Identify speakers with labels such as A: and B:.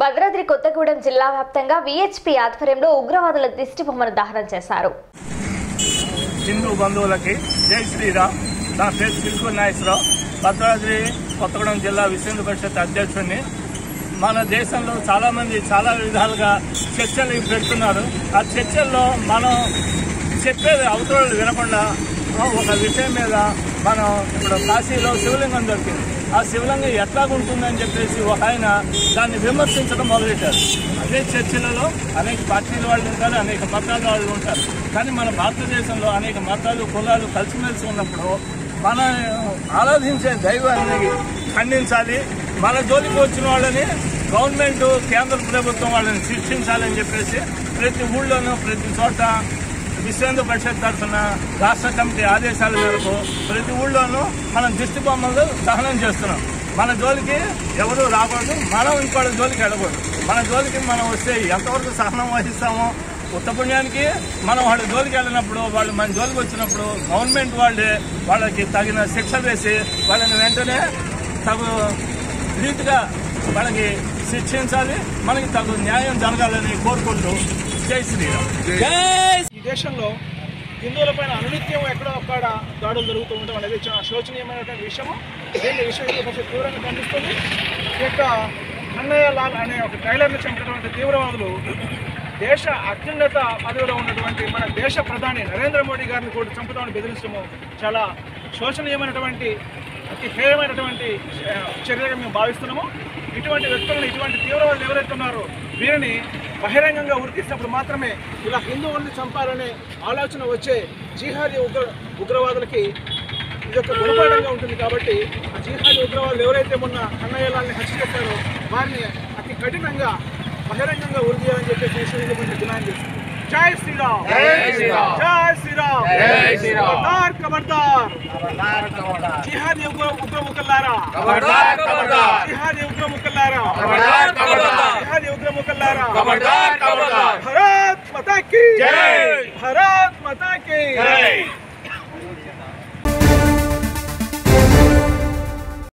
A: భద్రాద్రి కొత్తగూడెం జిల్లా వ్యాప్తంగా విహెచ్పి ఆధ్వర్యంలో ఉగ్రవాదుల దిష్టి బొమ్మను దహనం చేశారు
B: హిందూ బంధువులకి జై శ్రీరామ్ నా పేరు సిల్కు నాగేశ్వరరావు భద్రాద్రి కొత్తగూడెం జిల్లా విశ్వ పరిషత్ అధ్యక్షుడిని మన దేశంలో చాలా మంది చాలా విధాలుగా చర్చలు పెడుతున్నారు ఆ చర్చల్లో మనం చెప్పేది అవతల వినకుండా ఒక విషయం మీద మనం ఇప్పుడు కాశీలో శివలింగం దొరికింది ఆ శివలింగం ఎట్లా ఉంటుందని చెప్పేసి ఒక ఆయన దాన్ని విమర్శించడం మొదలెట్టారు అదే చర్చిలలో అనేక పార్టీల వాళ్ళు ఉంటారు అనేక మతాల వాళ్ళు ఉంటారు కానీ మన భారతదేశంలో అనేక మతాలు కులాలు కలిసిమెలిసి ఉన్నప్పుడు మన ఆరాధించే దైవాన్ని ఖండించాలి మన జోలికి వచ్చిన వాళ్ళని గవర్నమెంట్ కేంద్ర ప్రభుత్వం వాళ్ళని శిక్షించాలని చెప్పేసి ప్రతి ఊళ్ళోనూ ప్రతి చోట విశ్వేంద్ర పరిషత్ తరఫున రాష్ట్ర కమిటీ ఆదేశాల మేరకు ప్రతి ఊళ్ళోనూ మనం దిష్టి బొమ్మలు దహనం చేస్తున్నాం మన జోలికి ఎవరు రాకూడదు మనం ఇంకోళ్ళ జోలికి వెళ్ళకూడదు మన జోలికి మనం వస్తే ఎంతవరకు సహనం వహిస్తామో ఉత్తపుణ్యానికి మనం వాళ్ళ జోలికి వెళ్ళినప్పుడు వాళ్ళు మన జోలికి వచ్చినప్పుడు గవర్నమెంట్ వాళ్ళే వాళ్ళకి తగిన శిక్ష వేసి వాళ్ళని వెంటనే తగు రీతిగా వాళ్ళకి శిక్షించాలి మనకి తగు న్యాయం జరగాలని కోరుకుంటూ జై శ్రీరామ్
C: ఈ దేశంలో హిందువులపైన అనునిత్యం ఎక్కడో ఒక్కడ దాడులు జరుగుతూ ఉండడం అనేది చాలా శోచనీయమైనటువంటి విషయము దీన్ని విశ్వ హిందూ పరిషత్ తీవ్రంగా ఖండిస్తుంది ఈ యొక్క అన్నయ్య లాల్ అనే ఒక ట్రైలర్ని చంపినటువంటి తీవ్రవాదులు దేశ అత్యున్నత పదవిలో ఉన్నటువంటి మన దేశ ప్రధాని నరేంద్ర మోడీ గారిని కూడా చంపుతామని బెదిరించడము చాలా శోచనీయమైనటువంటి అతి హేయమైనటువంటి ఆ, చర్యగా మేము భావిస్తున్నాము ఇటువంటి వ్యక్తులను ఇటువంటి తీవ్రవాదులు ఎవరైతే ఉన్నారో వీరిని బహిరంగంగా ఉరికిస్తున్నప్పుడు మాత్రమే ఇలా హిందువుల్ని చంపాలనే ఆలోచన వచ్చే జిహాదీ ఉగ్ర ఉగ్రవాదులకి ఇది ఒక గుణపాఠంగా ఉంటుంది కాబట్టి ఆ జిహాదీ ఉగ్రవాదులు ఎవరైతే మొన్న కన్నయ్యలాల్ని హత్య చేశారో వారిని అతి కఠినంగా బహిరంగంగా ఉరి తీయాలని చెప్పేసి విశ్వ హిందూ పరిషత్ డిమాండ్ చేస్తుంది జై శ్రీరామ్ జై శ్రీరామ్ జై శ్రీరామ్ జై శ్రీరామ్ ఖబర్దార్ ఖబర్దార్ జిహాదీ ఉగ్ర ఉగ్ర ముక్కల్లారా
D: ఖబర్దార్ ఖబర్దార్
C: జిహాదీ ఉగ్ర ముక్కల్లారా
D: ఖబర్దార్ ఖబర్దార్
C: జిహాదీ ఉగ్ర ముక్కల్లారా
D: ఖబర్దార్ ఖబర్దార్
C: భారత్ మాతా కీ
D: జై.
C: భారత్ మాతా కీ
D: జై.